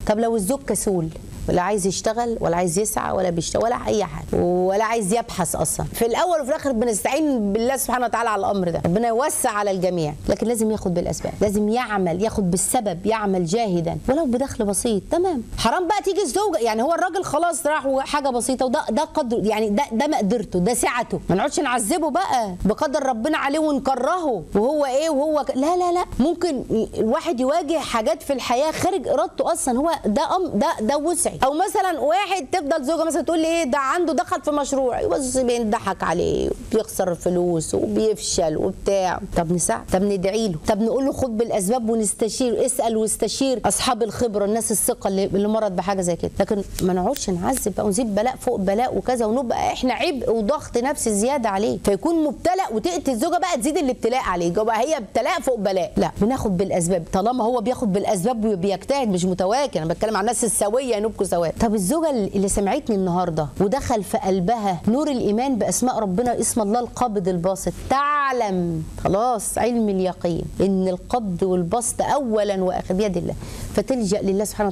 طب لو الزوج كسول ولا عايز يشتغل ولا عايز يسعى ولا بيشتغل ولا اي حاجه ولا عايز يبحث اصلا في الاول وفي الاخر بنستعين بالله سبحانه وتعالى على الامر ده ربنا يوسع على الجميع لكن لازم ياخد بالاسباب لازم يعمل ياخد بالسبب يعمل جاهدا ولو بدخل بسيط تمام حرام بقى تيجي الزوجه يعني هو الراجل خلاص راح حاجه بسيطه وده ده قدر يعني ده ده مقدرته ده سعته ما نقعدش نعذبه بقى بقدر ربنا عليه ونكرهه وهو ايه وهو ك... لا لا لا ممكن الواحد يواجه حاجات في الحياه خارج ارادته اصلا هو ده أم ده ده وسعي او مثلا واحد تفضل زوجه مثلا تقول لي ايه ده عنده دخل في مشروع بس بيضحك عليه وبيخسر فلوس وبيفشل وبتاع طب نساعد طب ندعي له طب نقول له خد بالاسباب ونستشير اسال واستشير اصحاب الخبره الناس الثقه اللي, اللي مرت بحاجه زي كده لكن ما نقعدش نعذب بقى ونزيد بلاء فوق بلاء وكذا ونبقى احنا عبء وضغط نفسي زياده عليه فيكون مبتلى وتاتي الزوجه بقى تزيد الابتلاء عليه يبقى هي ابتلاء فوق بلاء لا بناخد بالاسباب طالما هو بياخد بالاسباب وبيجتهد مش متواكل انا بتكلم عن الناس السويه نبكوا سواء طب الزوجه اللي سمعتني النهارده ودخل في قلبها نور الايمان باسماء ربنا اسم الله القابض الباسط تعلم خلاص علم اليقين ان القبض والبسط اولا واخر بيد الله فتلجا لله سبحانه